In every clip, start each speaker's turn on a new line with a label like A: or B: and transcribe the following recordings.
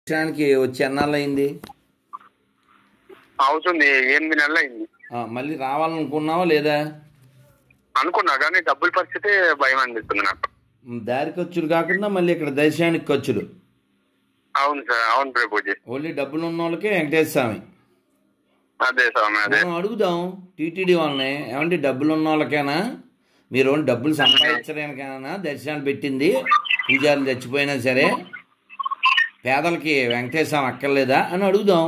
A: దర్శనానికి వచ్చి ఎన్నాళ్ళు అయింది
B: అవుతుంది ఎనిమిది నెలలు అయింది
A: ఆ, మళ్ళీ రావాలనుకున్నావా లేదా
B: అనుకున్నా కానీ డబ్బుల పరిస్థితి భయం అనిపిస్తుంది నాకు
A: మ్, దారి ఖర్చులు కాకుండా మళ్ళీ ఇక్కడ దర్శనానికి ఖర్చులు
B: అవును సార్ అవును ప్రభుజీ
A: ఓన్లీ డబ్బులు ఉన్న వాళ్ళకే వెంకటేశ్వర స్వామి
B: అదే స్వామి అదే
A: మనం అడుగుదాం టీటీడీ వాళ్ళని ఏమంటే డబ్బులు ఉన్న వాళ్ళకేనా మీరు ఓన్లీ డబ్బులు సంపాదించడానికైనా దర్శనాలు పెట్టింది పూజారులు చచ్చిపోయినా సరే పేదలకి వెంకటేశ్వర స్వామి అక్కర్లేదా అని అడుగుదాం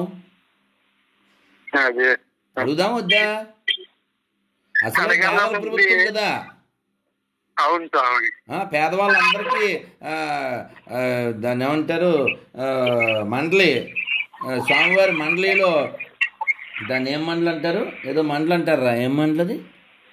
B: అదే
A: అడుగుదాం వద్దా అసలు
B: అడగాల
A: పేదల
B: ముందు
A: ప్రభుత్వం కదా
B: అవును స్వామి
A: ఆ, పేదవాళ్ళందరికీ ఆ, ఆ, దాన్ని ఏమంటారు ఆ, మండలి ఆ, స్వామివారి మండలిలో దాన్ని ఏం మండలి అంటారు ఏదో మండలి అంటారా ఏం మండలి అది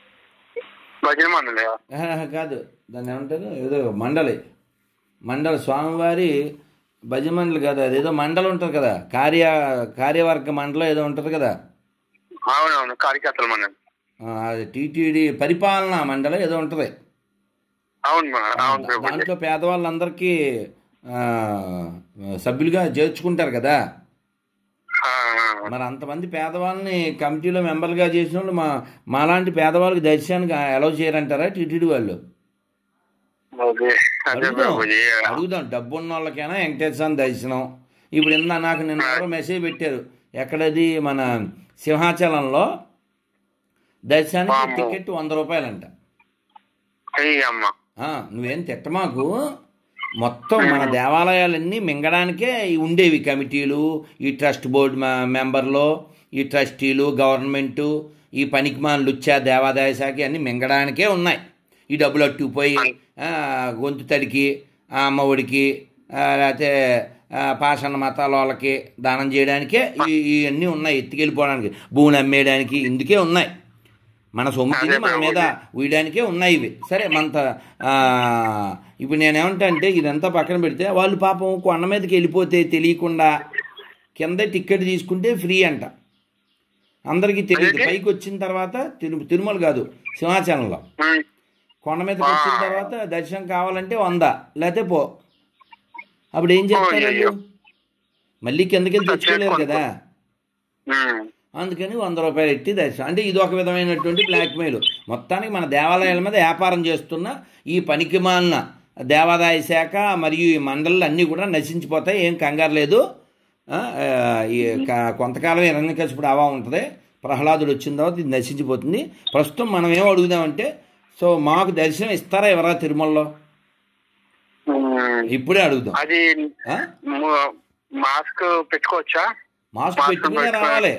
B: భజన మండలి
A: ఆహా, కాదు దాన్ని ఏమంటారు ఏదో మండలి మండలి స్వామివారి భజమండలి కాదు అది ఏదో మండలి ఉంటుంది కదా కార్య కార్యవర్గ మండలం ఏదో ఉంటుంది కదా
B: అవునవును కార్యకర్తల మండలి
A: ఆ, అది టీటీడీ పరిపాలనా మండలి ఏదో ఉంటుంది
B: అవును మా అవును ప్రభుజీ
A: దాంట్లో పేదవాళ్ళందరికీ ఆ, సభ్యులుగా చేర్చుకుంటారు కదా
B: ఆ,
A: మరి అంతమంది పేదవాళ్ళని కమిటీలో మెంబర్లుగా చేసిన వాళ్ళు మా మాలాంటి పేదవాళ్ళకి దర్శనానికి అలౌ చేయరంటారా టీటీడీ వాళ్ళు
B: అదే అదే
A: అడుగుదాం
B: ప్రభుజీ
A: అడుగుదాం డబ్బు ఉన్న వాళ్ళకైనా వెంకటేశ్వర దర్శనం ఇప్పుడు ఇందా నాకు నిన్న ఎవరో మెసేజ్ పెట్టారు ఎక్కడది మన సింహాచలంలో దర్శనానికి
B: వామ్మో.
A: టికెట్ వంద రూపాయలంట
B: అయ్యి అమ్మ
A: ఆ, నువ్వేం తిట్టమాకు మొత్తం మన దేవాలయాలన్నీ మింగడానికే ఈ ఉండేవి కమిటీలు ఈ ట్రస్ట్ బోర్డు మె- మెంబర్లు ఈ ట్రస్టీలు గవర్నమెంటు ఈ పనికిమాల లుచ్చా దేవాదాయ శాఖ అన్నీ మింగడానికే ఉన్నాయి ఈ డబ్బులు అట్టుకుపోయి ఆ, గొంతు తడికి ఆ అమ్మఒడికి ఆ, లేకపోతే ఆ, పాషాణ మతాల వాళ్ళకి దానం చేయడానికే ఈ ఇవన్నీ ఉన్నాయి ఎత్తుకెళ్ళిపోవడానికి భూమిని అమ్మేయడానికి ఇందుకే ఉన్నాయి మన సొమ్ము తిని మన మీద ఉయ్యడానికే ఉన్నాయి ఇవి సరే మంత ఆ, ఇప్పుడు నేనేమంటా అంటే ఇదంతా పక్కన పెడితే వాళ్ళు పాపం కొండ మీదకి వెళ్ళిపోతే తెలియకుండా కింద టికెట్ తీసుకుంటే ఫ్రీ అంట అందరికీ తెలియదు పైకి వచ్చిన తర్వాత తిరు తిరుమల కాదు సింహాచలంలో
B: ఉమ్,
A: కొండ మీదకి వచ్చిన తర్వాత దర్శనం కావాలంటే వంద లేకపోతే పో అప్పుడు ఏం చేస్తారు వాళ్ళు మళ్ళీ కిందకి వెళ్ళి తెచ్చుకోలేరు కదా
B: ఉమ్,
A: అందుకని వంద రూపాయలు ఎట్టి దర్శనం అంటే ఇది ఒక విధమైనటువంటి బ్లాక్మెయిల్ మొత్తానికి మన దేవాలయాల మీద వ్యాపారం చేస్తున్న ఈ పనికిమాలిన దేవాదాయ శాఖ మరియు ఈ మండళ్ళు అన్నీ కూడా నశించిపోతాయి ఏం కంగారు లేదు ఆ, ఆ, ఈ క- కొంతకాలం హిరణ్యకశిపుడు అవా ఉంటుంది ప్రహ్లాదుడు వచ్చిన తర్వాత ఇది నశించిపోతుంది ప్రస్తుతం మనం ఏం అడుగుదామంటే సో మాకు దర్శనం ఇస్తారా ఎవరా తిరుమలలో
B: ఉమ్.
A: ఇప్పుడే అడుగుదాం
B: అది
A: ఆ?
B: ము- మాస్క్ పెట్టుకోవచ్చా
A: మాస్క్
B: మాస్క్
A: పెట్టుకునే
B: పెట్టుకో-
A: రావాలి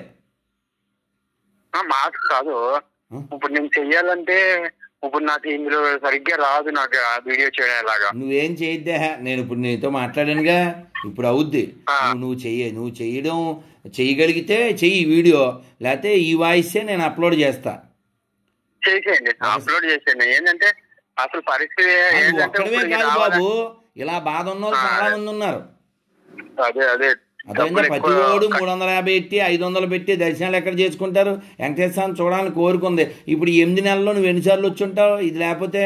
B: ఆ, మాస్క్ కాదు
A: ఆ?
B: ఇప్పుడు నేను చెయ్యాలంటే ఇప్పుడు నాకు ఇందులో సరిగ్గా రాదు నాకు ఆ వీడియో చేయడం ఎలాగా
A: నువ్వేం చేయొద్దే నేను ఇప్పుడు నీతో మాట్లాడానుగా ఇప్పుడు అవుద్ది
B: ఆ.
A: నువ్వు నువ్వు చెయ్యి నువ్వు చేయడం చేయగలిగితే చెయ్యి వీడియో లేకపోతే ఈ వాయిసే నేను అప్లోడ్ చేస్తా
B: చేసేయండి అప్లోడ్ చేసేయండి ఏంటంటే అసలు పరిస్థితి
A: ఆ, నువ్వు
B: ఏంటంటే
A: ఒక్కడవే
B: ఇప్పుడు
A: కాదు
B: రావాలని-
A: బాబు ఇలా బాధ ఉన్న వాళ్ళు చాలా మంది ఉన్నారు
B: అదే అదే
A: అదైనా
B: డబ్బులు
A: ప్రతి
B: ఎక్కువ
A: ఓడు మూడు వందల యాభై పెట్టి ఐదు వందలు పెట్టి దర్శనాలు ఎక్కడ చేసుకుంటారు వెంకటేశ్వర స్వామిని చూడాలని కోరుకుంది ఇప్పుడు ఈ ఎనిమిది నెలల్లో నువ్వు ఎన్నిసార్లు వచ్చి ఉంటావు ఇది లేకపోతే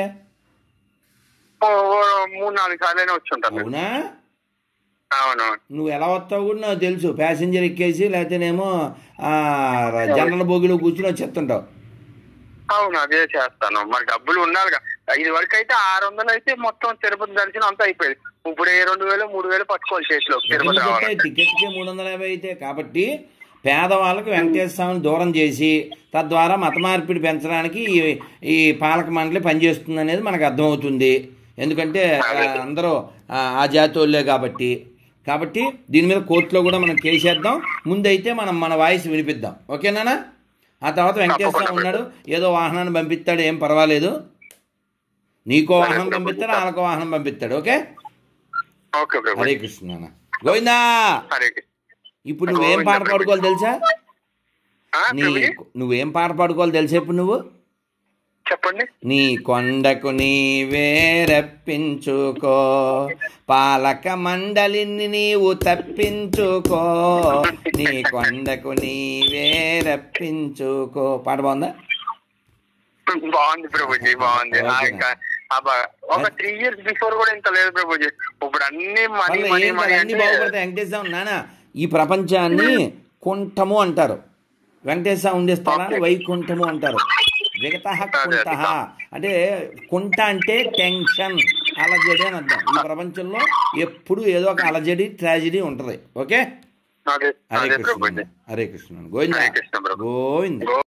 B: ఓ, ఓ, మూడు నాలుగు సార్లు వచ్చి ఉంటాను
A: అవునా
B: అవును
A: నువ్వు ఎలా వస్తావు కూడా నాకు తెలుసు ప్యాసింజర్ ఎక్కేసి లేకపోతేనేమో ఆ, జనరల్ బోగిలో కూర్చుని వచ్చేస్తుంటావు
B: అవును అదే చేస్తాను మరి డబ్బులు ఉండాలిగా ఇది వరకు అయితే ఆరు వందలు అయితే మొత్తం తిరుపతి దర్శనం అంతా అయిపోయింది ఇప్పుడు ఏ రెండు వేలు మూడు వేలు పట్టుకోవాలి చేతిలో తిరుపతి రావాలి
A: టికెట్కి మూడు వందల యాభై అయితే కాబట్టి పేదవాళ్ళకి వెంకటేశ్వర స్వామిని దూరం చేసి తద్వారా మత మార్పిడి పెంచడానికి ఈ ఈ పాలక మండలి పనిచేస్తుంది అనేది మనకు అర్థమవుతుంది ఎందుకంటే ఆ, అందరూ ఆ, ఆ జాతి వాళ్ళే కాబట్టి కాబట్టి దీని మీద కోర్టులో కూడా మనం కేసేద్దాం ముందైతే మనం మన వాయిస్ వినిపిద్దాం ఓకేనా ఆ తర్వాత వెంకటేశ్వర స్వామి ఉన్నాడు ఏదో వాహనాన్ని పంపిస్తాడు ఏం పర్వాలేదు నీకో వాహనం పంపిస్తాడు వాళ్ళకో వాహనం పంపిస్తాడు ఓకే
B: ఓకే ప్రభు
A: హరే కృష్ణ నాన్న. గోవిందా
B: హరే
A: ఇప్పుడు నువ్వేం పాట పాడుకోవాలి తెలుసా
B: ఆ,
A: నీ
B: ప్రభుజీ,
A: నువ్వేం పాట పాడుకోవాలి తెలుసా ఇప్పుడు నువ్వు
B: చెప్పండి
A: నీ కొండకు నీవే రప్పించుకో పాలక మండలిని నీవు తప్పించుకో నీ కొండకు నీవే రప్పించుకో పాట బాగుందా
B: బాగుంది ప్రభుజీ బాగుంది ఆ,
A: ఓకే.
B: ఇంకా అబ్బా, ఒక త్రీ ఇయర్స్ బిఫోర్ కూడా ఇంత లేదు ప్రభుజీ ఇప్పుడు అన్ని మనీ
A: మళ్ళీ
B: మనీ
A: ఏం
B: మనీ
A: కాదు, అన్ని
B: అంటే
A: బాగుపడతాయి వెంకటేశ్వర నాన్న ఈ ప్రపంచాన్ని కుంఠము అంటారు వెంకటేశ్వర ఉండే స్థలాన్ని వైకుంఠము అంటారు విగత కుంఠ అంటే కుంఠ అంటే టెన్షన్ అలజడి అని అర్థం ఈ ప్రపంచంలో ఎప్పుడు ఏదో ఒక అలజడి ట్రాజడీ ఉంటుంది ఓకే
B: అదే
A: హరే
B: అదే
A: కృష్ణ
B: ప్రభుజీ
A: హరే కృష్ణ గోవింద
B: హరే కృష్ణ ప్రభు.
A: గోవింద